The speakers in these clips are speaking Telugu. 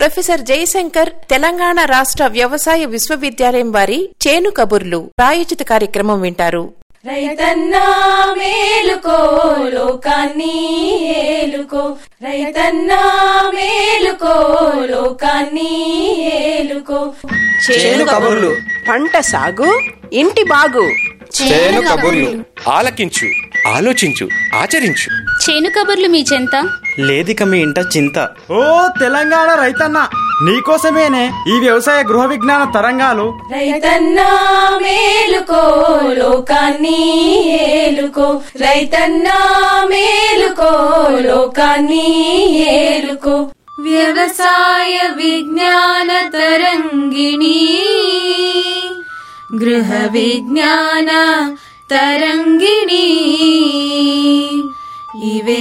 ప్రొఫెసర్ జయశంకర్ తెలంగాణ రాష్ట్ర వ్యవసాయ విశ్వవిద్యాలయం వారి చేను కబుర్లు ప్రాయోజిత కార్యక్రమం వింటారు రైతన్నా మేలుకో లోకాన్ని ఏలుకో రైతన్నా మేలుకో లోకాన్ని ఏలుకో చేను కబుర్లు పంట సాగు ఇంటి బాగు చేను కబుర్లు ఆలకించు ఆలోచించు ఆచరించు చేను కబుర్లు మీ చెంత లేదిక మీ ఇంట చింత ఓ తెలంగాణ రైతన్న నీకోసమేనే ఈ వ్యవసాయ గృహ విజ్ఞాన తరంగాలు రైతన్నా మేలుకో లోకాన్ని ఏలుకో రైతన్నా మేలుకో లోకాన్ని ఏలుకో వ్యవసాయ విజ్ఞాన తరంగిణి గృహ విజ్ఞాన తరంగిణి ఇవే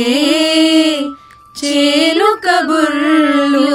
చేలు కబుర్లు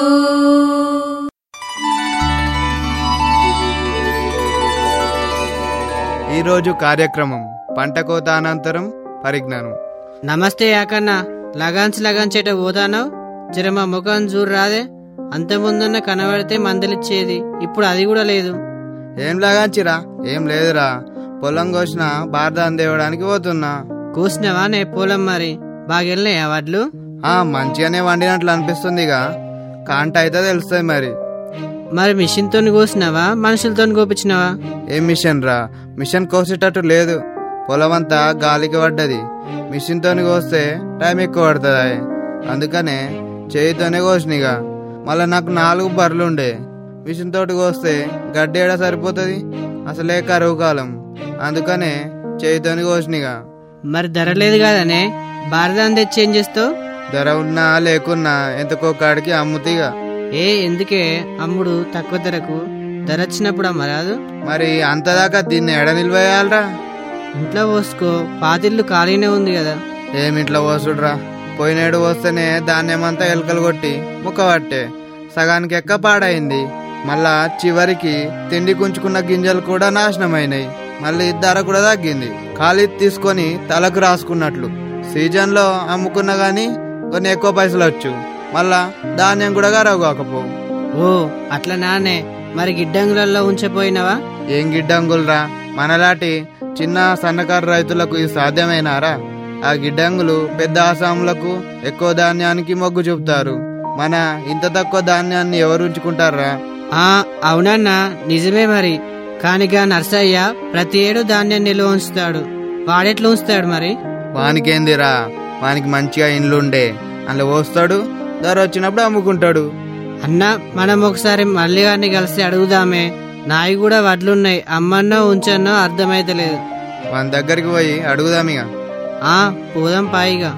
ఈరోజు కార్యక్రమం పంట కోత అనంతరం పరిజ్ఞానం నమస్తే యాకన్న లగాన్స్ లగాన్చేట పోతాను జర మా ముఖం చూడు రాదే అంత ముందున్న కనబడితే మందలిచ్చేది ఇప్పుడు అది కూడా లేదు ఏం లాగాంచిరా ఏం లేదురా పొలం కోసిన భారతం తేవడానికి పోతున్నా కూసినవా నే పోలం మరి బాగెళ్ళినాయా వడ్లు ఆ మంచిగానే వండినట్లు అనిపిస్తుందిగా కాంట అయితే తెలుస్తుంది మరి మరి మిషన్తో కోసినావా మనుషులతో కోపించినావా ఏం మిషన్ రా మిషన్ కోసేటట్టు లేదు పొలం అంతా గాలికి పడ్డది మిషన్తో కోస్తే టైం ఎక్కువ పడుతుంది అందుకనే చేయితోనే కోసినగా మళ్ళీ నాకు నాలుగు బర్రెలుండే మిషన్ తోటి కోస్తే గడ్డి ఏడా సరిపోతుంది అసలే కరువు కాలం అందుకనే చేయితోని కోసినగా మరి ధర లేదు కదనే భారతాన్ని తెచ్చి ఏం చేస్తావు ధర ఉన్నా లేకున్నా ఎంతకో కాడికి అమ్ముతీగా ఏ ఎందుకే అమ్ముడు తక్కువ ధరకు ధర వచ్చినప్పుడు అమ్మరాదు మరి అంతదాకా దీన్ని ఎడ నిల్వేయాలరా ఇంట్లో పోసుకో పాతిల్లు ఖాళీనే ఉంది కదా ఏమిట్లా పోసుడ్రా పోయినేడు వస్తేనే ధాన్యమంతా ఎలకలు కొట్టి ముక్క పట్టే సగానికి ఎక్క పాడైంది మళ్ళా చివరికి తిండి కుంచుకున్న గింజలు కూడా నాశనమైనాయి మళ్ళీ ధర కూడా తగ్గింది ఖాళీ తీసుకొని తలకు రాసుకున్నట్లు సీజన్లో అమ్ముకున్నా గానీ కొన్ని ఎక్కువ పైసలు వచ్చు మళ్ళా ధాన్యం కూడా గరవు కాకపోవు ఓ అట్లా నానే మరి గిడ్డంగులలో ఉంచిపోయినవా ఏం గిడ్డంగులరా మనలాంటి చిన్న సన్నకారు రైతులకు ఇది సాధ్యమేనారా ఆ గిడ్డంగులు పెద్ద ఆసాములకు ఎక్కువ ధాన్యానికి మొగ్గు చూపుతారు మన ఇంత తక్కువ ధాన్యాన్ని ఎవరు ఉంచుకుంటారా ఆ అవునన్నా నిజమే మరి కానిగా నర్సయ్య ప్రతి ఏడు ధాన్యం నిల్వ ఉంచుతాడు వాడెట్లా ఉంచుతాడు మరి వానికేందిరా వానికి మంచిగా ఇండ్లుండే అందులో పోస్తాడు ధర వచ్చినప్పుడు అమ్ముకుంటాడు అన్న మనం ఒకసారి మళ్ళీ గారిని కలిసి అడుగుదామే నాయి కూడా వడ్లున్నాయి అమ్మన్నో ఉంచన్నో అర్థమైతలేదు వాని దగ్గరికి పోయి అడుగుదాం ఇక ఆ పోదాం పాయిగా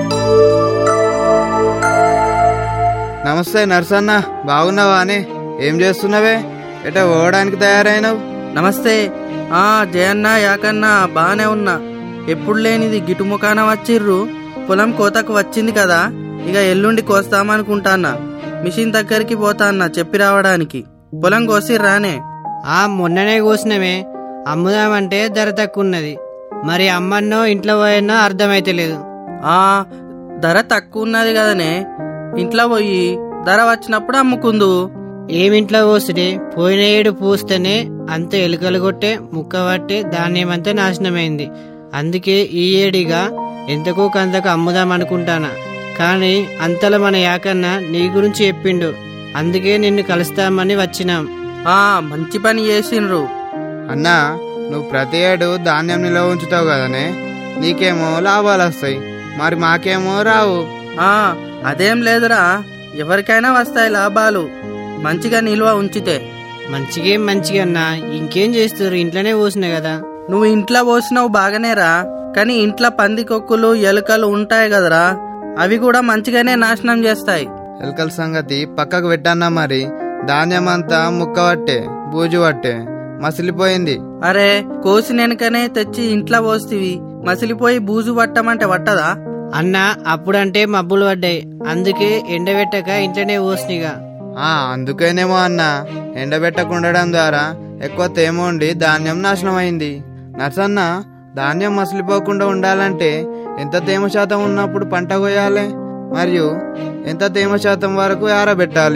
నమస్తే నర్సన్న బాగున్నావా అని ఏం చేస్తున్నావే ఎట పోవడానికి తయారైనవు నమస్తే ఆ జయన్న యాకన్న బానే ఉన్నా ఎప్పుడు లేనిది గిటుముఖాన వచ్చిర్రు పొలం కోతకు వచ్చింది కదా ఇక ఎల్లుండి కోస్తామనుకుంటాన్నా మిషన్ దగ్గరికి పోతాన్నా చెప్పి రావడానికి పొలం కోసి రానే ఆ మొన్ననే కోసినమే అమ్ముదామంటే ధర తక్కువ ఉన్నది మరి అమ్మన్నో ఇంట్లో పోయినో అర్థమైతలేదు ఆ ధర తక్కువ ఉన్నది కదనే ఇంట్లో పోయి ధర వచ్చినప్పుడు అమ్ముకుందు ఏమింట్లో పోసుడే పోయిన ఏడు పూస్తేనే అంత ఎలుకలు కొట్టే ముక్క పట్టే ధాన్యమంతా నాశనమైంది అందుకే ఈ ఏడిగా ఎంతకో కంతకు అమ్ముదాం అనుకుంటానా కానీ అంతలో మన యాకన్న నీ గురించి చెప్పిండు అందుకే నిన్ను కలుస్తామని వచ్చినాం ఆ మంచి పని చేసిండ్రు అన్నా నువ్వు ప్రతి ఏడు ధాన్యం నిల్వ ఉంచుతావు కదనే నీకేమో లాభాలు వస్తాయి మరి మాకేమో రావు ఆ అదేం లేదురా ఎవరికైనా వస్తాయి లాభాలు మంచిగా నిల్వ ఉంచితే మంచిగేం మంచిగన్నా ఇంకేం చేస్తారు ఇంట్లోనే పోసిన కదా నువ్వు ఇంట్లో పోసినావు బాగానేరా కానీ ఇంట్లో పందికొక్కులు ఎలుకలు ఉంటాయి కదరా అవి కూడా మంచిగానే నాశనం చేస్తాయి ఎలకల సంగతి పక్కకు పెట్టన్నా మరి ధాన్యం అంతా ముక్క పట్టే బూజు పట్టే మసిలిపోయింది అరే కోసి వెనకనే తెచ్చి ఇంట్లో పోస్తివి మసిలిపోయి బూజు పట్టమంటే పట్టదా అన్న అప్పుడంటే మబ్బులు పడ్డాయి అందుకే ఎండబెట్టక ఇంట్లోనే పోసినిగా ఆ అందుకేనేమో అన్న ఎండబెట్టకుండడం ద్వారా ఎక్కువ తేమ ఉండి ధాన్యం నాశనమైంది నర్సన్న ధాన్యం మసిలిపోకుండా ఉండాలంటే ఎంత తేమ శాతం ఉన్నప్పుడు పంట కోయాలి మరియు ఎంత తేమ శాతం వరకు ఆరబెట్టాలి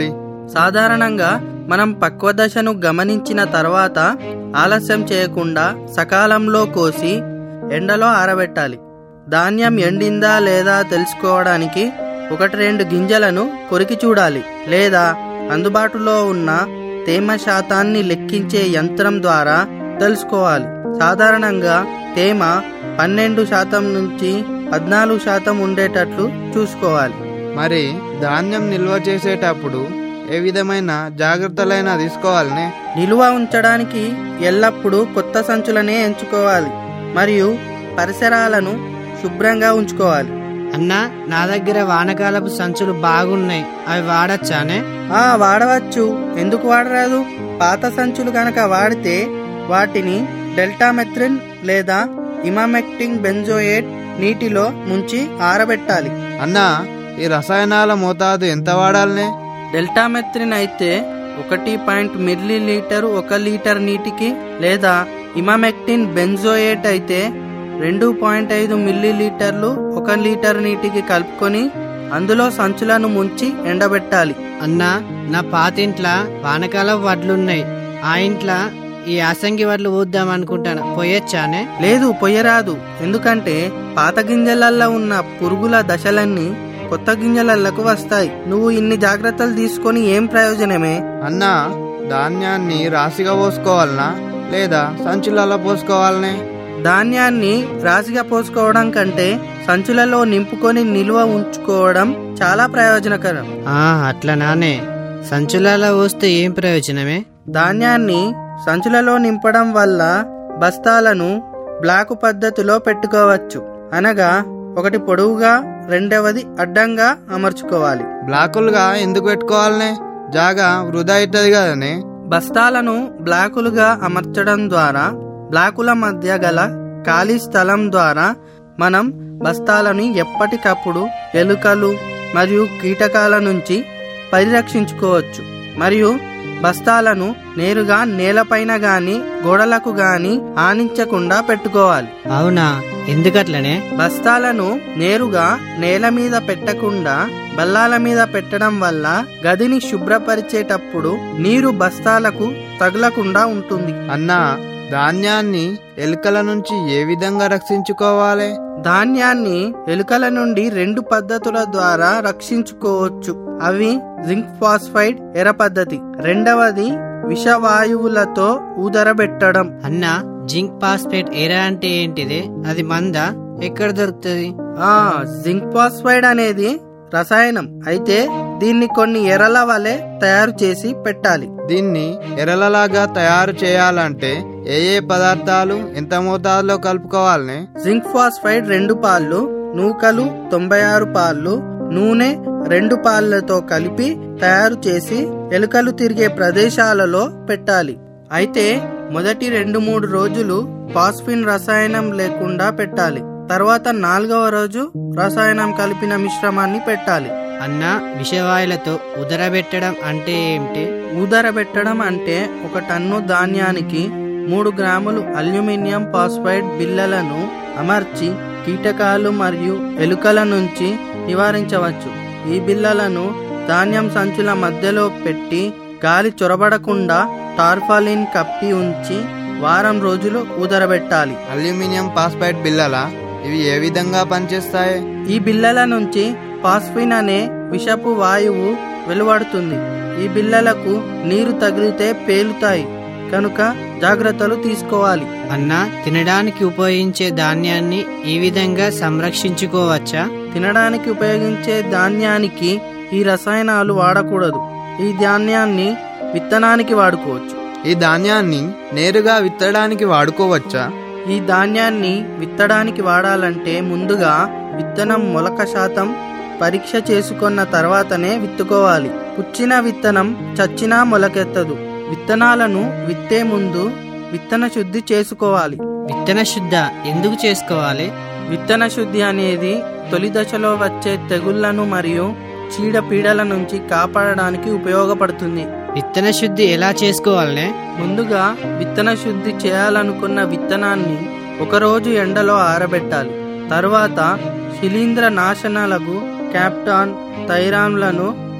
సాధారణంగా మనం పక్వ దశను గమనించిన తర్వాత ఆలస్యం చేయకుండా సకాలంలో కోసి ఎండలో ఆరబెట్టాలి ధాన్యం ఎండిందా లేదా తెలుసుకోవడానికి ఒకటి రెండు గింజలను కొరికి చూడాలి లేదా అందుబాటులో ఉన్న తేమ శాతాన్ని లెక్కించే యంత్రం ద్వారా తెలుసుకోవాలి సాధారణంగా తేమ పన్నెండు శాతం నుంచి పద్నాలుగు శాతం ఉండేటట్లు చూసుకోవాలి మరి ధాన్యం నిల్వ చేసేటప్పుడు ఏ విధమైన జాగ్రత్తలైనా తీసుకోవాలనే నిలువ ఉంచడానికి ఎల్లప్పుడూ కొత్త సంచులనే ఎంచుకోవాలి మరియు పరిసరాలను శుభ్రంగా ఉంచుకోవాలి అన్నా నా దగ్గర వానకాలపు సంచులు బాగున్నాయి అవి వాడచ్చానే ఆ వాడవచ్చు ఎందుకు వాడరాదు పాత సంచులు కనుక వాడితే వాటిని డెల్టామెథ్రిన్ లేదా ఇమామెక్టింగ్ బెంజోయేట్ నీటిలో ముంచి ఆరబెట్టాలి అన్నా ఈ రసాయనాల మోతాదు ఎంత వాడాలనే డెల్టామెథ్రిన్ అయితే ఒకటి పాయింట్ మిల్లీ లీటర్ ఒక లీటర్ నీటికి లేదా ఇమామెక్టిన్ బెంజోయేట్ అయితే రెండు పాయింట్ ఐదు మిల్లీ లీటర్లు ఒక లీటర్ నీటికి కలుపుకొని అందులో సంచులను ముంచి ఎండబెట్టాలి అన్నా నా పాతింట్ల వానకాలపు వడ్లున్నాయి ఆ ఇంట్లో ఈ యాసంగి వడ్లు ఊద్దాం అనుకుంటాను పోయొచ్చానే లేదు పొయ్యరాదు ఎందుకంటే పాత గింజలల్లో ఉన్న పురుగుల దశలన్నీ కొత్త గింజలలకు వస్తాయి నువ్వు ఇన్ని జాగ్రత్తలు తీసుకొని ఏం ప్రయోజనమే అన్నా ధాన్యాన్ని రాశిగా పోసుకోవాలనా లేదా సంచులలో పోసుకోవాలనే ధాన్యాన్ని రాశిగా పోసుకోవడం కంటే సంచులలో నింపుకొని నిల్వ ఉంచుకోవడం చాలా ప్రయోజనకరం ఆ అట్లనానే సంచులలో వస్తే ఏం ప్రయోజనమే ధాన్యాన్ని సంచులలో నింపడం వల్ల బస్తాలను బ్లాకు పద్ధతిలో పెట్టుకోవచ్చు అనగా ఒకటి పొడవుగా రెండవది అడ్డంగా అమర్చుకోవాలి బ్లాకులుగా ఎందుకు పెట్టుకోవాలనే జాగా వృధా అవుతుంది కదనే బస్తాలను బ్లాకులుగా అమర్చడం ద్వారా బ్లాకుల మధ్య గల ఖాళీ స్థలం ద్వారా మనం బస్తాలను ఎప్పటికప్పుడు ఎలుకలు మరియు కీటకాల నుంచి పరిరక్షించుకోవచ్చు మరియు బస్తాలను నేరుగా నేలపైన గాని గోడలకు గాని ఆనించకుండా పెట్టుకోవాలి అవునా ఎందుకట్లనే బస్తాలను నేరుగా నేల మీద పెట్టకుండా బల్లాల మీద పెట్టడం వల్ల గదిని శుభ్రపరిచేటప్పుడు నీరు బస్తాలకు తగలకుండా ఉంటుంది అన్నా ధాన్యాన్ని ఎలుకల నుంచి ఏ విధంగా రక్షించుకోవాలి ధాన్యాన్ని ఎలుకల నుండి రెండు పద్ధతుల ద్వారా రక్షించుకోవచ్చు అవి జింక్ ఫాస్ఫైడ్ ఎర పద్ధతి రెండవది విషవాయువులతో ఊదరబెట్టడం అన్నా జింక్ పాస్పేట్ ఎరా అంటే ఏంటిది అది మందా ఎక్కడ దొరుకుతుంది ఆ జింక్ ఫాస్ఫైడ్ అనేది రసాయనం అయితే దీన్ని కొన్ని ఎరల వలె తయారు చేసి పెట్టాలి దీన్ని ఎరలలాగా తయారు చేయాలంటే ఏ ఏ పదార్థాలు ఎంత మోతాదులో కలుపుకోవాలనే జింక్ ఫాస్ఫైడ్ రెండు పాళ్ళు నూకలు తొంభై ఆరు పాళ్ళు నూనె రెండు పాళ్ళతో కలిపి తయారు చేసి ఎలుకలు తిరిగే ప్రదేశాలలో పెట్టాలి అయితే మొదటి రెండు మూడు రోజులు పాస్ఫిన్ రసాయనం లేకుండా పెట్టాలి తర్వాత నాలుగవ రోజు రసాయనం కలిపిన మిశ్రమాన్ని పెట్టాలి అన్నా విషవాయులతో ఉదరబెట్టడం అంటే ఏమిటి ఊదరబెట్టడం అంటే ఒక టన్ను ధాన్యానికి మూడు గ్రాములు అల్యూమినియం ఫాస్ఫైడ్ బిళ్ళలను అమర్చి కీటకాలు మరియు ఎలుకల నుంచి నివారించవచ్చు ఈ బిళ్ళలను ధాన్యం సంచుల మధ్యలో పెట్టి గాలి చొరబడకుండా టార్పాలిన్ కప్పి ఉంచి వారం రోజులు ఊదరబెట్టాలి అల్యూమినియం పాస్పైడ్ బిల్లల ఇవి ఏ విధంగా పనిచేస్తాయి ఈ బిళ్ళల నుంచి పాస్ఫిన్ అనే విషపు వాయువు వెలువడుతుంది ఈ బిళ్ళలకు నీరు తగిలితే పేలుతాయి కనుక జాగ్రత్తలు తీసుకోవాలి అన్నా తినడానికి ఉపయోగించే ధాన్యాన్ని ఈ విధంగా సంరక్షించుకోవచ్చా తినడానికి ఉపయోగించే ధాన్యానికి ఈ రసాయనాలు వాడకూడదు ఈ ధాన్యాన్ని విత్తనానికి వాడుకోవచ్చు ఈ ధాన్యాన్ని నేరుగా విత్తడానికి వాడుకోవచ్చా ఈ ధాన్యాన్ని విత్తడానికి వాడాలంటే ముందుగా విత్తనం మొలక శాతం పరీక్ష చేసుకున్న తర్వాతనే విత్తుకోవాలి పుచ్చిన విత్తనం చచ్చినా మొలకెత్తదు విత్తనాలను విత్తే ముందు విత్తన శుద్ధి చేసుకోవాలి విత్తన శుద్ధ ఎందుకు చేసుకోవాలి విత్తన శుద్ధి అనేది తొలి దశలో వచ్చే తెగుళ్లను మరియు చీడపీడల నుంచి కాపాడడానికి ఉపయోగపడుతుంది విత్తన శుద్ధి ఎలా చేసుకోవాలనే ముందుగా విత్తన శుద్ధి చేయాలనుకున్న విత్తనాన్ని ఒకరోజు ఎండలో ఆరబెట్టాలి తర్వాత శిలీంద్ర నాశనాలకు క్యాప్టాన్ థైరాన్లను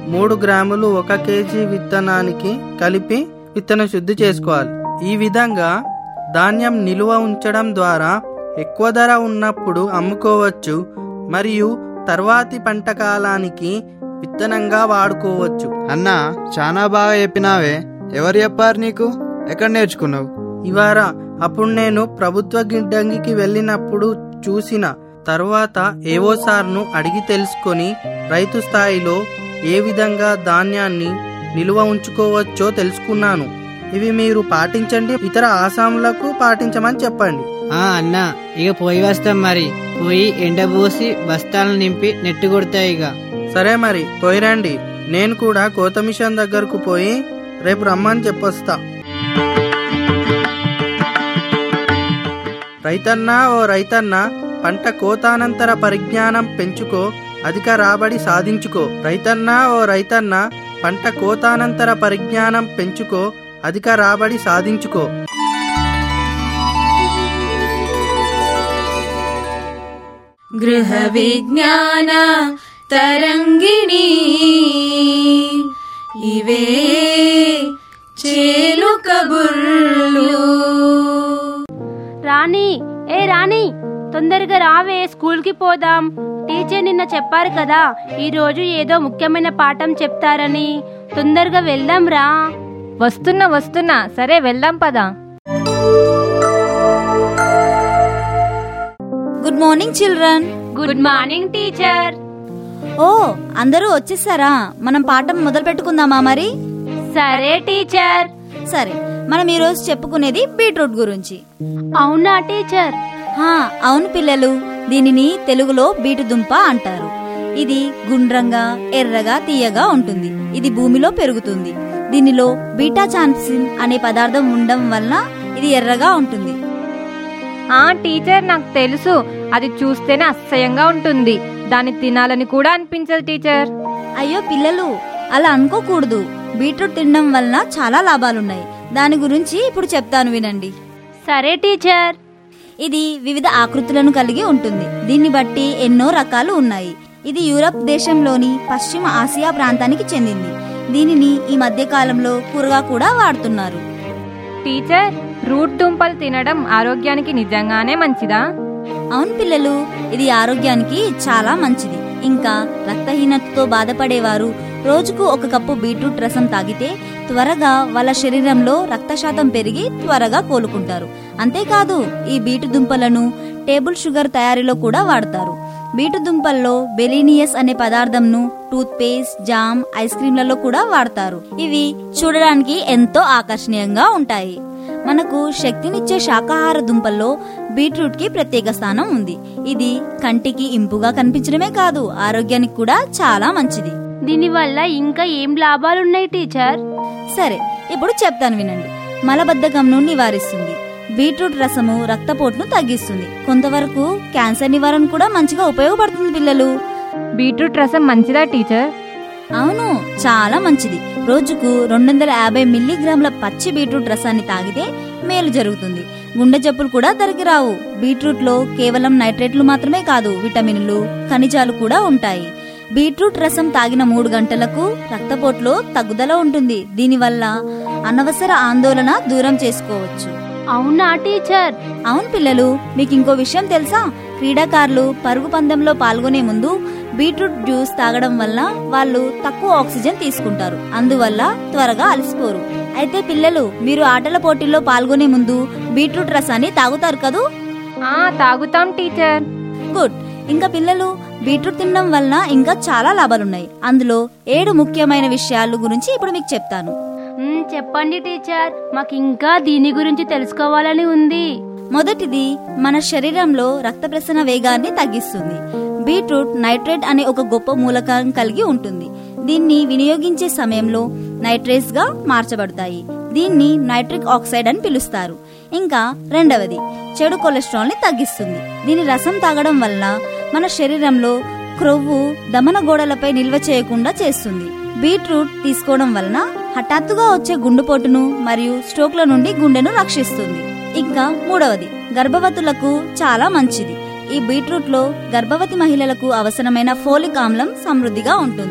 మూడు గ్రాములు ఒక కేజీ విత్తనానికి కలిపి విత్తన శుద్ధి చేసుకోవాలి ఈ విధంగా ధాన్యం నిలువ ఉంచడం ద్వారా ఎక్కువ ధర ఉన్నప్పుడు అమ్ముకోవచ్చు మరియు తర్వాతి పంట కాలానికి విత్తనంగా వాడుకోవచ్చు అన్నా చాలా బాగా చెప్పినావే ఎవరు చెప్పారు నీకు ఎక్కడ నేర్చుకున్నావు ఇవారా అప్పుడు నేను ప్రభుత్వ గిడ్డంగికి వెళ్ళినప్పుడు చూసిన తర్వాత ఏవో సార్ను అడిగి తెలుసుకొని రైతు స్థాయిలో ఏ విధంగా ధాన్యాన్ని నిలువ ఉంచుకోవచ్చో తెలుసుకున్నాను ఇవి మీరు పాటించండి ఇతర ఆసాములకు పాటించమని చెప్పండి ఆ అన్నా ఇక పోయి వస్తాం మరి పోయి ఎండబోసి బస్తాలను నింపి నెట్టు కొడతాయి ఇక సరే మరి పోయిరండి నేను కూడా కోత మిషన్ దగ్గరకు పోయి రేపు రమ్మని చెప్పొస్తా రైతన్నా ఓ రైతన్నా పంట కోతానంతర పరిజ్ఞానం పెంచుకో అధిక రాబడి సాధించుకో రైతన్నా ఓ రైతన్నా పంట కోతానంతర పరిజ్ఞానం పెంచుకో అధిక రాబడి సాధించుకో గృహ విజ్ఞాన తరంగిణి ఇవే చేలు కబుర్లు రాణి ఏ రాణి తొందరగా రావే స్కూల్ కి పోదాం టీచర్ నిన్న చెప్పారు కదా ఈ రోజు ఏదో ముఖ్యమైన పాఠం చెప్తారని తొందరగా వెళ్దాం రా వస్తున్నా వస్తున్నా సరే వెళ్దాం పదా good morning children good morning teacher ఓ అందరూ వచ్చేసారా మనం పాఠం మొదలు పెట్టుకుందామా మరి సరే టీచర్ సరే మనం ఈ రోజు చెప్పుకునేది బీట్రూట్ గురించి అవునా టీచర్ హా అవును పిల్లలు దీనిని తెలుగులో బీటు దుంప అంటారు ఇది గుండ్రంగా ఎర్రగా తీయగా ఉంటుంది ఇది భూమిలో పెరుగుతుంది దీనిలో బీటా చాన్సిన్ అనే పదార్థం ఉండడం వలన ఇది ఎర్రగా ఉంటుంది ఆ టీచర్ నాకు తెలుసు అది చూస్తేనే అసహ్యంగా ఉంటుంది దాన్ని తినాలని కూడా అనిపించదు టీచర్ అయ్యో పిల్లలు అలా అనుకోకూడదు బీట్రూట్ తినడం వలన చాలా లాభాలున్నాయి దాని గురించి ఇప్పుడు చెప్తాను వినండి సరే టీచర్ ఇది వివిధ ఆకృతులను కలిగి ఉంటుంది దీన్ని బట్టి ఎన్నో రకాలు ఉన్నాయి ఇది యూరప్ దేశంలోని పశ్చిమ ఆసియా ప్రాంతానికి చెందింది దీనిని ఈ మధ్య కాలంలో కూరగా కూడా వాడుతున్నారు టీచర్ రూట్ దుంపలు తినడం ఆరోగ్యానికి నిజంగానే మంచిదా అవును పిల్లలు ఇది ఆరోగ్యానికి చాలా మంచిది ఇంకా రక్తహీనతతో బాధపడేవారు రోజుకు ఒక కప్పు బీట్రూట్ రసం తాగితే త్వరగా వాళ్ళ శరీరంలో రక్త శాతం పెరిగి త్వరగా కోలుకుంటారు అంతేకాదు ఈ బీటు దుంపలను టేబుల్ షుగర్ తయారీలో కూడా వాడతారు బీటు దుంపల్లో బెలీనియస్ అనే పదార్థంను టూత్ పేస్ట్ జామ్ ఐస్ క్రీంలలో కూడా వాడతారు ఇవి చూడడానికి ఎంతో ఆకర్షణీయంగా ఉంటాయి మనకు శక్తినిచ్చే శాకాహార దుంపల్లో బీట్రూట్ కి ప్రత్యేక స్థానం ఉంది ఇది కంటికి ఇంపుగా కనిపించడమే కాదు ఆరోగ్యానికి కూడా చాలా మంచిది దీనివల్ల ఇంకా ఏం లాభాలున్నాయి టీచర్ సరే ఇప్పుడు చెప్తాను వినండి మలబద్ధకంను నివారిస్తుంది బీట్రూట్ రసము రక్తపోటును తగ్గిస్తుంది కొంతవరకు క్యాన్సర్ నివారణ కూడా మంచిగా ఉపయోగపడుతుంది పిల్లలు బీట్రూట్ రసం మంచిదా టీచర్ అవును చాలా మంచిది రోజుకు రెండు వందల యాభై మిల్లీగ్రాముల పచ్చి బీట్రూట్ రసాన్ని తాగితే మేలు జరుగుతుంది గుండె జబ్బులు కూడా తరిగి రావు బీట్రూట్ లో కేవలం నైట్రేట్లు మాత్రమే కాదు విటమిన్లు ఖనిజాలు కూడా ఉంటాయి బీట్రూట్ రసం తాగిన మూడు గంటలకు రక్తపోటులో తగ్గుదల ఉంటుంది దీనివల్ల అనవసర ఆందోళన దూరం చేసుకోవచ్చు అవునా టీచర్ అవును పిల్లలు మీకు ఇంకో విషయం తెలుసా క్రీడాకారులు పరుగు పందెంలో పాల్గొనే ముందు బీట్రూట్ జ్యూస్ తాగడం వల్ల వాళ్ళు తక్కువ ఆక్సిజన్ తీసుకుంటారు అందువల్ల త్వరగా అలసిపోరు అయితే పిల్లలు మీరు ఆటల పోటీల్లో పాల్గొనే ముందు బీట్రూట్ రసాన్ని తాగుతారు కదూ ఆ తాగుతాం టీచర్ గుడ్ ఇంకా పిల్లలు బీట్రూట్ తినడం వలన ఇంకా చాలా లాభాలున్నాయి అందులో ఏడు ముఖ్యమైన విషయాలు గురించి ఇప్పుడు మీకు చెప్తాను మ్, చెప్పండి టీచర్ మాకు ఇంకా దీని గురించి తెలుసుకోవాలని ఉంది మొదటిది మన శరీరంలో రక్త ప్రసరణ వేగాన్ని తగ్గిస్తుంది బీట్రూట్ నైట్రేట్ అనే ఒక గొప్ప మూలకం కలిగి ఉంటుంది దీన్ని వినియోగించే సమయంలో నైట్రేట్స్ గా మార్చబడతాయి దీన్ని నైట్రిక్ ఆక్సైడ్ అని పిలుస్తారు ఇంకా రెండవది చెడు కొలెస్ట్రాల్ ని తగ్గిస్తుంది దీని రసం తాగడం వల్ల మన శరీరంలో క్రొవ్వు దమన గోడలపై నిల్వ చేయకుండా చేస్తుంది బీట్రూట్ తీసుకోవడం వలన హఠాత్తుగా వచ్చే గుండెపోటును మరియు స్ట్రోక్ల నుండి గుండెను రక్షిస్తుంది ఇంకా మూడవది గర్భవతులకు చాలా మంచిది ఈ బీట్రూట్ లో గర్భవతి మహిళలకు అవసరమైన ఫోలిక్ ఆమ్లం సమృద్ధిగా ఉంటుంది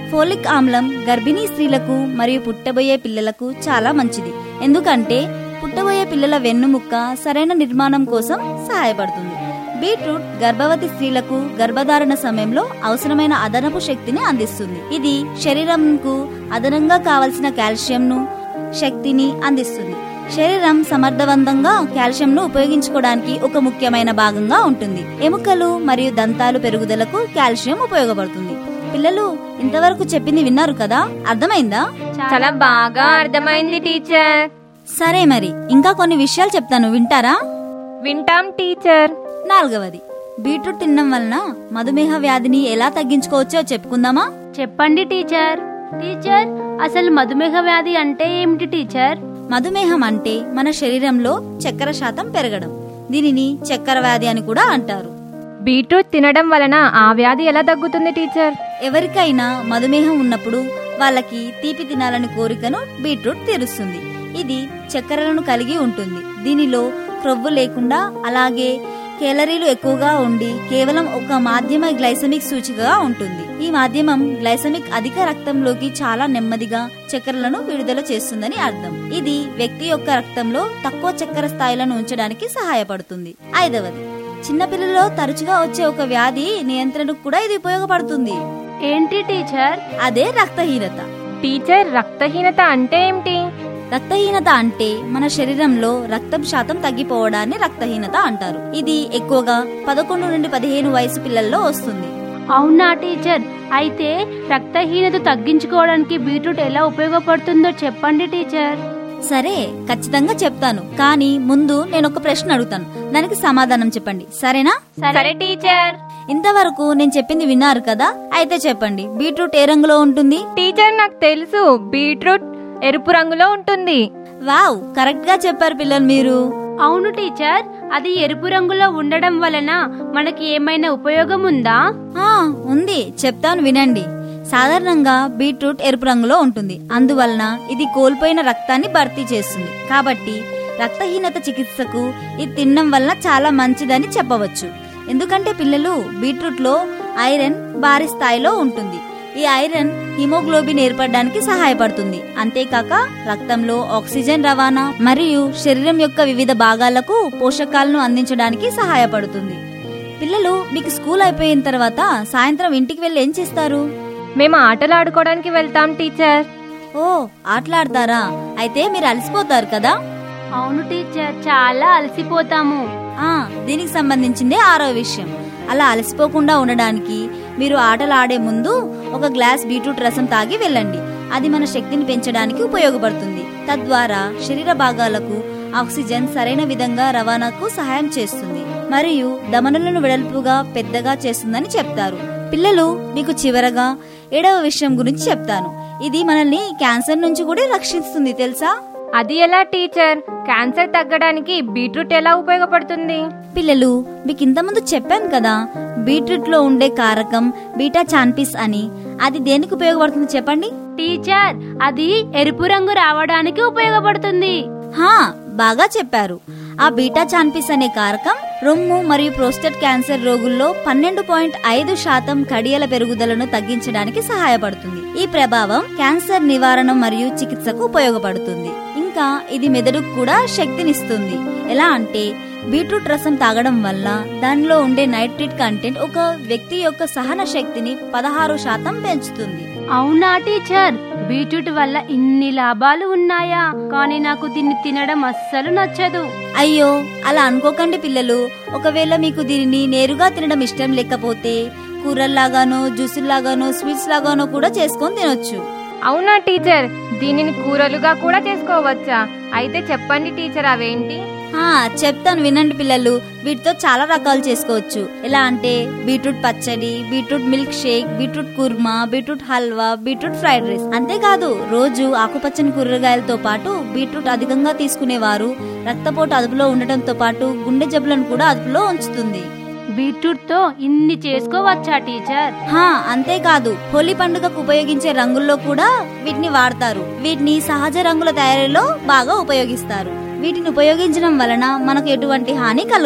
ఫోలిక్ ఆమ్లం గర్భిణీ స్త్రీలకు మరియు పుట్టబోయే పిల్లలకు చాలా మంచిది ఎందుకంటే పుట్టబోయే పిల్లల వెన్నుముక్క సరైన నిర్మాణం కోసం సహాయపడుతుంది బీట్రూట్ గర్భవతి స్త్రీలకు గర్భధారణ సమయంలో అవసరమైన అదనపు శక్తిని అందిస్తుంది ఇది శరీరంకు అదనంగా కావలసిన కాల్షియంను శక్తిని అందిస్తుంది శరీరం సమర్థవంతంగా కాల్షియంను ఉపయోగించుకోవడానికి ఒక ముఖ్యమైన భాగంగా ఉంటుంది ఎముకలు మరియు దంతాలు పెరుగుదలకు కాల్షియం ఉపయోగపడుతుంది పిల్లలు ఇంతవరకు చెప్పింది విన్నారు కదా అర్థమైందా చాలా బాగా అర్థమైంది టీచర్ సరే మరి ఇంకా కొన్ని విషయాలు చెప్తాను వింటారా వింటాం టీచర్ నాలుగవది బీట్రూట్ తినడం వలన మధుమేహ వ్యాధిని ఎలా తగ్గించుకోవచ్చో చెప్పుకుందామా చెప్పండి టీచర్ టీచర్ అసలు మధుమేహ వ్యాధి అంటే ఏమిటి టీచర్ మధుమేహం అంటే మన శరీరంలో చక్కెర శాతం పెరగడం దీనిని చక్కెర వ్యాధి అని కూడా అంటారు బీట్రూట్ తినడం వలన ఆ వ్యాధి ఎలా తగ్గుతుంది టీచర్ ఎవరికైనా మధుమేహం ఉన్నప్పుడు వాళ్ళకి తీపి తినాలని కోరికను బీట్రూట్ తీరుస్తుంది ఇది చక్కెరలను కలిగి ఉంటుంది దీనిలో క్రొవ్వు లేకుండా అలాగే కేలరీలు ఎక్కువగా ఉండి కేవలం ఒక మాధ్యమ గ్లైసమిక్ సూచికగా ఉంటుంది ఈ మాధ్యమం గ్లైసమిక్ అధిక రక్తంలోకి చాలా నెమ్మదిగా చక్కెరలను విడుదల చేస్తుందని అర్థం ఇది వ్యక్తి యొక్క రక్తంలో తక్కువ చక్కెర స్థాయిలను ఉంచడానికి సహాయపడుతుంది ఐదవది చిన్నపిల్లలలో తరచుగా వచ్చే ఒక వ్యాధి నియంత్రణకు కూడా ఇది ఉపయోగపడుతుంది ఏంటి టీచర్ అదే రక్తహీనత టీచర్ రక్తహీనత అంటే ఏమిటి రక్తహీనత అంటే మన శరీరంలో రక్తం శాతం తగ్గిపోవడాన్ని రక్తహీనత అంటారు ఇది ఎక్కువగా పదకొండు నుండి పదిహేను వయసు పిల్లల్లో వస్తుంది అవునా టీచర్ అయితే రక్తహీనత తగ్గించుకోవడానికి బీట్రూట్ ఎలా ఉపయోగపడుతుందో చెప్పండి టీచర్ సరే ఖచ్చితంగా చెప్తాను కానీ ముందు నేను ఒక ప్రశ్న అడుగుతాను దానికి సమాధానం చెప్పండి సరేనా సరే టీచర్ ఇంతవరకు నేను చెప్పింది విన్నారు కదా అయితే చెప్పండి బీట్రూట్ ఏ రంగులో ఉంటుంది టీచర్ నాకు తెలుసు బీట్రూట్ ఎరుపు రంగులో ఉంటుంది వావ్ కరెక్ట్ గా చెప్పారు పిల్లలు మీరు అవును టీచర్ అది ఎరుపు రంగులో ఉండడం వలన మనకి ఏమైనా ఉపయోగం ఉందా ఆ ఉంది చెప్తాను వినండి సాధారణంగా బీట్రూట్ ఎరుపు రంగులో ఉంటుంది అందువలన ఇది కోల్పోయిన రక్తాన్ని భర్తీ చేస్తుంది కాబట్టి రక్తహీనత చికిత్సకు ఇది తినడం వలన చాలా మంచిదని చెప్పవచ్చు ఎందుకంటే పిల్లలు బీట్రూట్ లో ఐరన్ భారీ స్థాయిలో ఉంటుంది ఈ ఐరన్ హిమోగ్లోబిన్ ఏర్పడడానికి సహాయపడుతుంది అంతేకాక రక్తంలో ఆక్సిజన్ రవాణా మరియు శరీరం యొక్క వివిధ భాగాలకు పోషకాలను అందించడానికి సహాయపడుతుంది పిల్లలు మీకు స్కూల్ అయిపోయిన తర్వాత సాయంత్రం ఇంటికి వెళ్ళి ఏం చేస్తారు మేము ఆటలు ఆడుకోవడానికి వెళ్తాం టీచర్ ఓ ఆటలాడతారా అయితే మీరు అలసిపోతారు కదా అవును టీచర్ చాలా అలసిపోతాము ఆ దీనికి సంబంధించిందే ఆరో విషయం అలా అలసిపోకుండా ఉండడానికి మీరు ఆటలు ఆడే ముందు ఒక గ్లాస్ బీట్రూట్ రసం తాగి వెళ్ళండి అది మన శక్తిని పెంచడానికి ఉపయోగపడుతుంది తద్వారా శరీర భాగాలకు ఆక్సిజన్ సరైన విధంగా రవాణాకు సహాయం చేస్తుంది మరియు దమనులను వెడల్పుగా పెద్దగా చేస్తుందని చెప్తారు పిల్లలు మీకు చివరగా ఏడవ విషయం గురించి చెప్తాను ఇది మనల్ని క్యాన్సర్ నుంచి కూడా రక్షిస్తుంది తెలుసా అది ఎలా టీచర్ క్యాన్సర్ తగ్గడానికి బీట్రూట్ ఎలా ఉపయోగపడుతుంది పిల్లలు మీకు ఇంతకుముందు చెప్పాను కదా బీట్రూట్ లో ఉండే కారకం బీటా చాన్పిస్ అని అది దేనికి ఉపయోగపడుతుంది చెప్పండి టీచర్ అది ఎరుపు రంగు రావడానికి ఉపయోగపడుతుంది హా బాగా చెప్పారు ఆ బీటా చాన్పిస్ అనే కారకం రొమ్ము మరియు ప్రోస్టేట్ క్యాన్సర్ రోగుల్లో పన్నెండు పాయింట్ ఐదు శాతం కడియల పెరుగుదలను తగ్గించడానికి సహాయపడుతుంది ఈ ప్రభావం క్యాన్సర్ నివారణ మరియు చికిత్సకు ఉపయోగపడుతుంది ఇంకా ఇది మెదడుకు కూడా శక్తినిస్తుంది ఎలా అంటే బీట్రూట్ రసం తాగడం వల్ల దానిలో ఉండే నైట్రిట్ కంటెంట్ ఒక వ్యక్తి యొక్క సహన శక్తిని పదహారు శాతం పెంచుతుంది అవునా టీచర్ బీట్రూట్ వల్ల ఇన్ని లాభాలు ఉన్నాయా కానీ నాకు దీన్ని తినడం అస్సలు నచ్చదు అయ్యో అలా అనుకోకండి పిల్లలు ఒకవేళ మీకు దీనిని నేరుగా తినడం ఇష్టం లేకపోతే కూరల్లాగానో జ్యూసుల్లాగానో స్వీట్స్ లాగానో కూడా చేసుకొని తినొచ్చు అవునా టీచర్ దీనిని కూరలుగా కూడా చేసుకోవచ్చా అయితే చెప్పండి టీచర్ అవేంటి ఆ చెప్తాను వినండి పిల్లలు వీటితో చాలా రకాలు చేసుకోవచ్చు ఎలా అంటే బీట్రూట్ పచ్చడి beetroot milkshake beetroot kurma beetroot halwa beetroot fried rice అంతేకాదు రోజు ఆకుపచ్చని కూరగాయలతో పాటు బీట్రూట్ అధికంగా తీసుకునేవారు రక్తపోటు అదుపులో ఉండటంతో పాటు గుండె జబ్బులను కూడా అదుపులో ఉంచుతుంది బీట్రూట్ తో ఇన్ని చేసుకోవచ్చా టీచర్ హా అంతేకాదు హోలీ పండుగకు ఉపయోగించే రంగుల్లో కూడా వీటిని వాడతారు వీటిని సహజ రంగుల తయారీలో బాగా ఉపయోగిస్తారు వీటిని ఉపయోగించడం వలన మనకు ఎటువంటి హాని కలగదు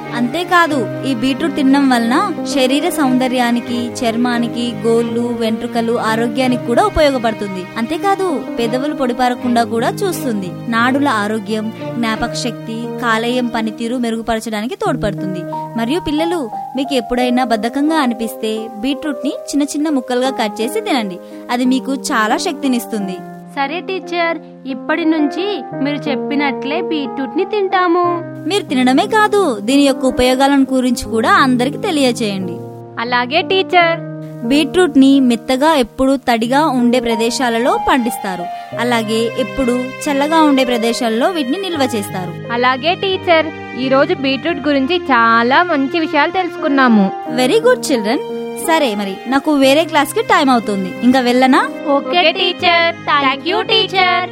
అంతేకాదు ఈ బీట్రూట్ తినడం వలన శరీర సౌందర్యానికి చర్మానికి గోళ్ళు వెంట్రుకలు ఆరోగ్యానికి కూడా ఉపయోగపడుతుంది అంతేకాదు పెదవులు పొడిపారకుండా కూడా చూస్తుంది నాడుల ఆరోగ్యం జ్ఞాపక శక్తి కాలేయం పనితీరు మెరుగుపరచడానికి తోడ్పడుతుంది మరియు పిల్లలు మీకు ఎప్పుడైనా బద్ధకంగా అనిపిస్తే బీట్రూట్ ని చిన్న చిన్న ముక్కలుగా కట్ చేసి తినండి అది మీకు చాలా శక్తినిస్తుంది సరే టీచర్ ఇప్పటి నుంచి మీరు చెప్పినట్లే బీట్రూట్ ని తింటాము మీరు తినడమే కాదు దీని యొక్క ఉపయోగాలను గురించి కూడా అందరికి తెలియచేయండి అలాగే టీచర్ బీట్రూట్ ని మెత్తగా ఎప్పుడు తడిగా ఉండే ప్రదేశాలలో పండిస్తారు అలాగే ఎప్పుడు చల్లగా ఉండే ప్రదేశాల్లో వీటిని నిల్వ చేస్తారు అలాగే టీచర్ ఈ రోజు బీట్రూట్ గురించి చాలా మంచి విషయాలు తెలుసుకున్నాము వెరీ గుడ్ చిల్డ్రన్ సరే మరి నాకు వేరే క్లాస్ కి టైం అవుతుంది ఇంకా వెళ్ళనా okay teacher thank you teacher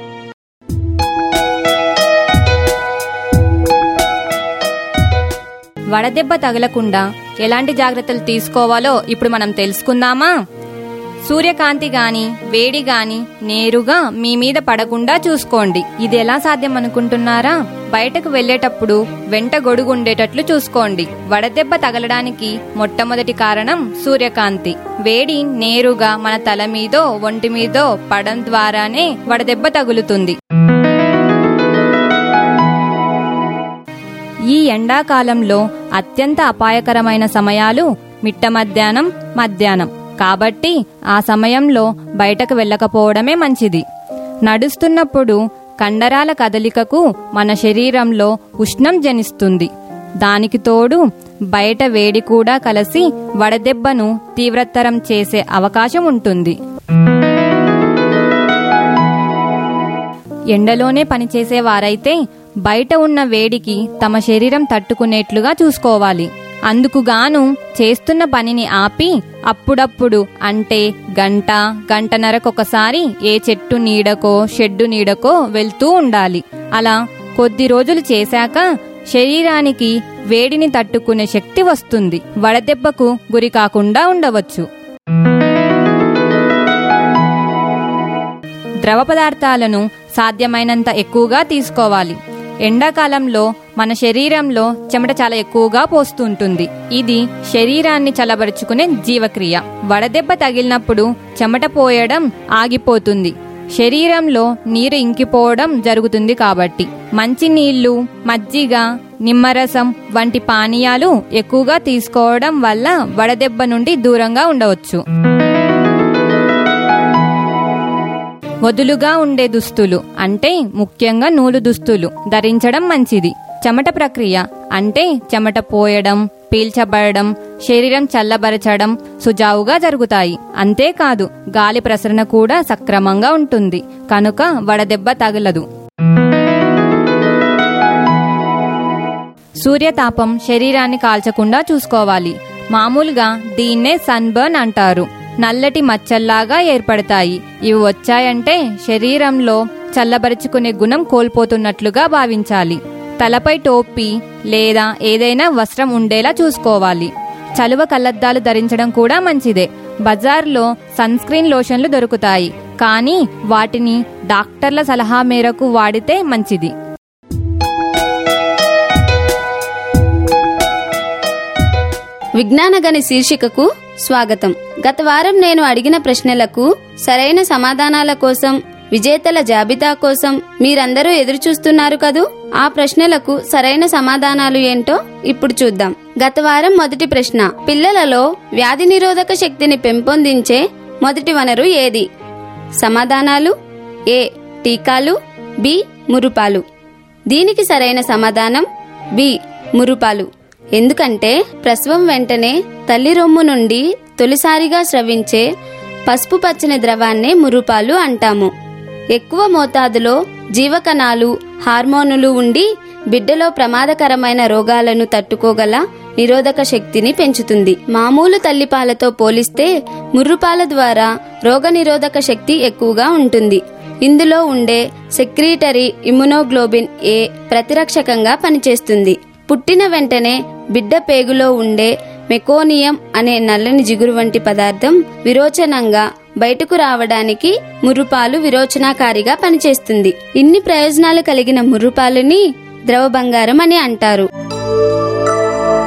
వడదెబ్బ తగలకుండా ఎలాంటి జాగ్రత్తలు తీసుకోవాలో ఇప్పుడు మనం తెలుసుకుందామా సూర్యకాంతి గాని వేడి గాని నేరుగా మీ మీద పడకుండా చూసుకోండి ఇది ఎలా సాధ్యం అనుకుంటున్నారా బయటకు వెళ్ళేటప్పుడు వెంట గొడుగు ఉండేటట్లు చూసుకోండి వడదెబ్బ తగలడానికి మొట్టమొదటి కారణం సూర్యకాంతి వేడి నేరుగా మన తల మీదో ఒంటి మీదో పడం ద్వారానే వడదెబ్బ తగులుతుంది ఈ ఎండాకాలంలో అత్యంత అపాయకరమైన సమయాలు మిట్ట మధ్యాహ్నం మధ్యాహ్నం కాబట్టి ఆ సమయంలో బయటకు వెళ్ళకపోవడమే మంచిది నడుస్తున్నప్పుడు కండరాల కదలికకు మన శరీరంలో ఉష్ణం జనిస్తుంది దానికి తోడు బయట వేడి కూడా కలిసి వడదెబ్బను తీవ్రతరం చేసే అవకాశం ఉంటుంది ఎండలోనే పనిచేసే వారైతే బయట ఉన్న వేడికి తమ శరీరం తట్టుకునేట్లుగా చూసుకోవాలి అందుకుగాను చేస్తున్న పనిని ఆపి అప్పుడప్పుడు అంటే గంట గంటన్నరకొకసారి ఏ చెట్టు నీడకో షెడ్డు నీడకో వెళ్తూ ఉండాలి అలా కొద్ది రోజులు చేశాక శరీరానికి వేడిని తట్టుకునే శక్తి వస్తుంది వడదెబ్బకు గురి కాకుండా ఉండవచ్చు ద్రవ పదార్థాలను సాధ్యమైనంత ఎక్కువగా తీసుకోవాలి ఎండాకాలంలో మన శరీరంలో చెమట చాలా ఎక్కువగా పోస్తుంటుంది ఇది శరీరాన్ని చల్లబరుచుకునే జీవక్రియ వడదెబ్బ తగిలినప్పుడు చెమట పోయడం ఆగిపోతుంది శరీరంలో నీరు ఇంకిపోవడం జరుగుతుంది కాబట్టి మంచి నీళ్లు మజ్జిగ నిమ్మరసం వంటి పానీయాలు ఎక్కువగా తీసుకోవడం వల్ల వడదెబ్బ నుండి దూరంగా ఉండవచ్చు వదులుగా ఉండే దుస్తులు అంటే ముఖ్యంగా నూలు దుస్తులు ధరించడం మంచిది చెమట ప్రక్రియ అంటే చెమట పోయడం పీల్చబడడం శరీరం చల్లబరచడం సుజావుగా జరుగుతాయి అంతేకాదు గాలి ప్రసరణ కూడా సక్రమంగా ఉంటుంది కనుక వడదెబ్బ తగలదు సూర్యతాపం శరీరాన్ని కాల్చకుండా చూసుకోవాలి మామూలుగా దీన్నే సన్బర్న్ అంటారు నల్లటి మచ్చల్లాగా ఏర్పడతాయి ఇవి వచ్చాయంటే శరీరంలో చల్లబరుచుకునే గుణం కోల్పోతున్నట్లుగా భావించాలి తలపై టోపీ లేదా ఏదైనా వస్త్రం ఉండేలా చూసుకోవాలి చలువ కళ్ళద్దాలు ధరించడం కూడా మంచిదే బజార్లో సన్ స్క్రీన్ లోషన్లు దొరుకుతాయి కానీ వాటిని డాక్టర్ల సలహా మేరకు వాడితే మంచిది విజ్ఞానగని శీర్షికకు స్వాగతం గత వారం నేను అడిగిన ప్రశ్నలకు సరైన సమాధానాల కోసం విజేతల జాబితా కోసం మీరందరూ ఎదురు చూస్తున్నారు కదూ ఆ ప్రశ్నలకు సరైన సమాధానాలు ఏంటో ఇప్పుడు చూద్దాం గత వారం మొదటి ప్రశ్న పిల్లలలో వ్యాధి నిరోధక శక్తిని పెంపొందించే మొదటి వనరు ఏది సమాధానాలు ఏ టీకాలు బి మురుపాలు దీనికి సరైన సమాధానం బి మురుపాలు ఎందుకంటే ప్రసవం వెంటనే తల్లి రొమ్ము నుండి తొలిసారిగా స్రవించే పసుపు పచ్చని ద్రవాన్నే మురుపాలు అంటాము ఎక్కువ మోతాదులో జీవకణాలు హార్మోనులు ఉండి బిడ్డలో ప్రమాదకరమైన రోగాలను తట్టుకోగల నిరోధక శక్తిని పెంచుతుంది మామూలు తల్లిపాలతో పోలిస్తే ముర్రుపాల ద్వారా రోగనిరోధక శక్తి ఎక్కువగా ఉంటుంది ఇందులో ఉండే సెక్రీటరీ ఇమ్యునోగ్లోబిన్ ఏ ప్రతిరక్షకంగా పనిచేస్తుంది పుట్టిన వెంటనే బిడ్డ పేగులో ఉండే మెకోనియం అనే నల్లని జిగురు వంటి పదార్థం విరోచనంగా బయటకు రావడానికి ముర్రుపాలు విరోచనాకారిగా పనిచేస్తుంది ఇన్ని ప్రయోజనాలు కలిగిన ముర్రుపాలుని ద్రవ బంగారం అని అంటారు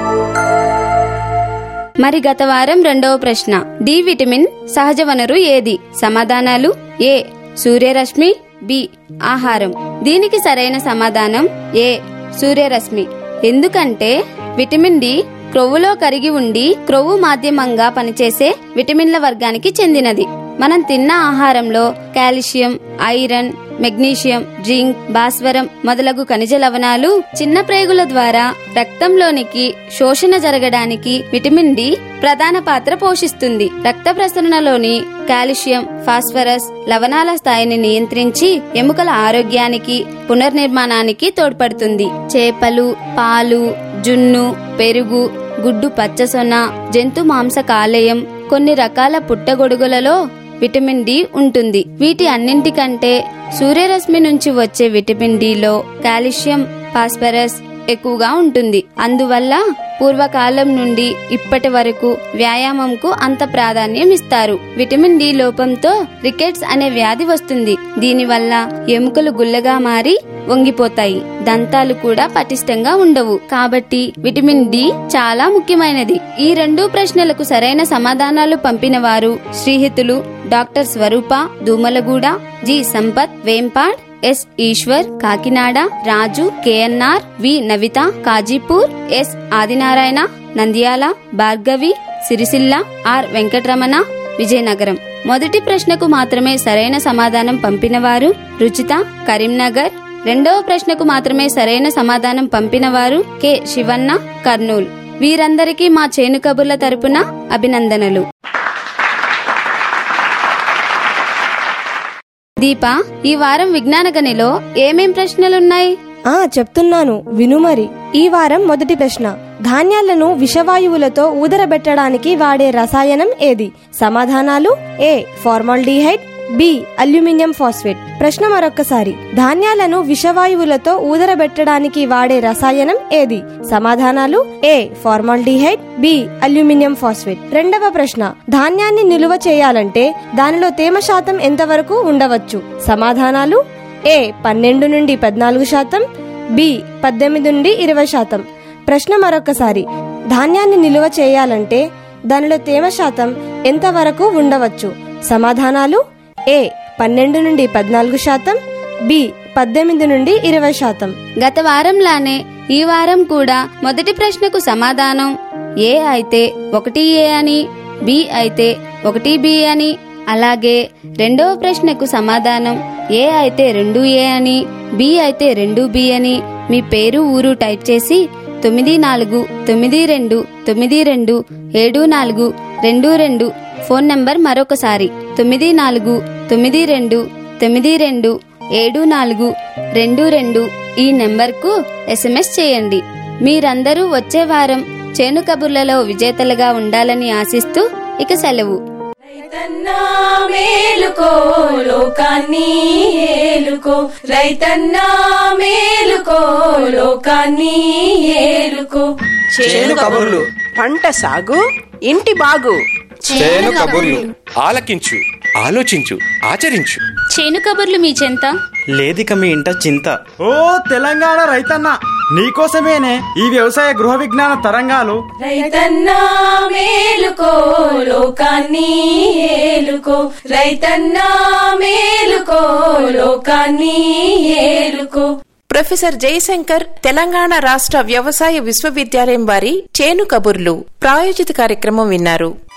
మరి గత వారం రెండవ ప్రశ్న డి విటమిన్ సహజ వనరు ఏది సమాధానాలు ఏ సూర్యరశ్మి బి ఆహారం దీనికి సరైన సమాధానం ఏ సూర్యరశ్మి ఎందుకంటే విటమిన్ డి క్రొవ్వులో కరిగి ఉండి క్రొవ్వు మాధ్యమంగా పనిచేసే విటమిన్ల వర్గానికి చెందినది మనం తిన్న ఆహారంలో కాల్షియం ఐరన్ మెగ్నీషియం జింక్ భాస్వరం మొదలగు ఖనిజ లవణాలు చిన్న ప్రేగుల ద్వారా రక్తంలోనికి శోషణ జరగడానికి విటమిన్ డి ప్రధాన పాత్ర పోషిస్తుంది రక్త ప్రసరణలోని కాల్షియం ఫాస్ఫరస్ లవణాల స్థాయిని నియంత్రించి ఎముకల ఆరోగ్యానికి పునర్నిర్మాణానికి తోడ్పడుతుంది చేపలు పాలు జున్ను పెరుగు గుడ్డు పచ్చసొన జంతు మాంస కాలేయం కొన్ని రకాల పుట్టగొడుగులలో విటమిన్ డి ఉంటుంది వీటి అన్నింటికంటే సూర్యరశ్మి నుంచి వచ్చే విటమిన్ డిలో కాల్షియం ఫాస్ఫరస్ ఎక్కువగా ఉంటుంది అందువల్ల పూర్వకాలం నుండి ఇప్పటి వరకు వ్యాయామంకు అంత ప్రాధాన్యం ఇస్తారు విటమిన్ డి లోపంతో రికెట్స్ అనే వ్యాధి వస్తుంది దీనివల్ల ఎముకలు గుల్లగా మారి వంగిపోతాయి దంతాలు కూడా పటిష్టంగా ఉండవు కాబట్టి విటమిన్ డి చాలా ముఖ్యమైనది ఈ రెండు ప్రశ్నలకు సరైన సమాధానాలు పంపిన వారు శ్రీహితులు doctor Swaroopa Domalguda G Sampath Vempad S Eswar Kakinada Raju K N R V Navitha Kazipur S Adinarayana Nandyal Bhargavi Sircilla R Venkataramana Vizianagaram మొదటి ప్రశ్నకు మాత్రమే సరైన సమాధానం పంపినవారు రుచిత కరీంనగర్ రెండవ ప్రశ్నకు మాత్రమే సరైన సమాధానం పంపినవారు కె శివన్న కర్నూల్ వీరందరికీ మా చేను కబుర్ల తరపున అభినందనలు దీప ఈ వారం విజ్ఞాన గనిలో ఏమేం ప్రశ్నలున్నాయి ఆ చెప్తున్నాను విను మరి ఈ వారం మొదటి ప్రశ్న ధాన్యాలను విషవాయువులతో ఊదరబెట్టడానికి వాడే రసాయనం ఏది సమాధానాలు A formaldehyde B aluminium phosphate ప్రశ్న మరొక్కసారి ధాన్యాలను విషవాయువులతో ఊదరబెట్టడానికి వాడే రసాయనం ఏది సమాధానాలు A formaldehyde B aluminium phosphate రెండవ ప్రశ్న ధాన్యాన్ని నిలువ చేయాలంటే దానిలో తేమ శాతం ఎంతవరకు ఉండవచ్చు సమాధానాలు ఏ పన్నెండు నుండి పద్నాలుగు శాతం బి పద్దెనిమిది నుండి ఇరవై శాతం ప్రశ్న మరొకసారి ధాన్యాన్ని నిలువ చేయాలంటే దానిలో తేమ శాతం ఎంతవరకు ఉండవచ్చు సమాధానాలు ఏ పన్నెండు నుండి పద్నాలుగు శాతం బి పద్దెనిమిది నుండి ఇరవై శాతం గత వారంలానే ఈ వారం కూడా మొదటి ప్రశ్నకు సమాధానం ఏ అయితే ఒకటి ఏ అని బి అయితే ఒకటి బి అని అలాగే రెండవ ప్రశ్నకు సమాధానం ఏ అయితే రెండు ఏ అని బి అయితే రెండు బి అని మీ పేరు ఊరు టైప్ చేసి తొమ్మిది నాలుగు తొమ్మిది రెండు తొమ్మిది రెండు ఏడు నాలుగు రెండు రెండు ఫోన్ నంబర్ మరొకసారి తొమ్మిది నాలుగు తొమ్మిది రెండు తొమ్మిది రెండు ఏడు నాలుగు రెండు రెండు ఈ నెంబర్కు ఎస్ఎంఎస్ చేయండి మీరందరూ వచ్చే వారం చేను కబుర్లలో విజేతలుగా ఉండాలని ఆశిస్తూ ఇక సెలవు రైతన్నా మేలుకో లోకాన్ని ఏలుకో రైతన్నా మేలుకో లోకాన్ని ఏలుకో చేను కబుర్లు పంట సాగు ఇంటి బాగు చేను కబుర్లు ఆలకించు ఆలోచించు ఆచరించు చేను కబుర్లు మీ చెంత లేదిక మీ ఇంట చింత ఓ తెలంగాణ రైతన్న నీకోసమేనే ఈ వ్యవసాయ గృహ విజ్ఞాన తరంగాలు రైతన్నా మేలుకో లోకాన్ని ఏలుకో రైతన్నా మేలుకో లోకాన్ని ఏలుకో ప్రొఫెసర్ జయశంకర్ తెలంగాణ రాష్ట్ర వ్యవసాయ విశ్వవిద్యాలయం వారి చేను కబుర్లు ప్రాయోజిత కార్యక్రమం విన్నారు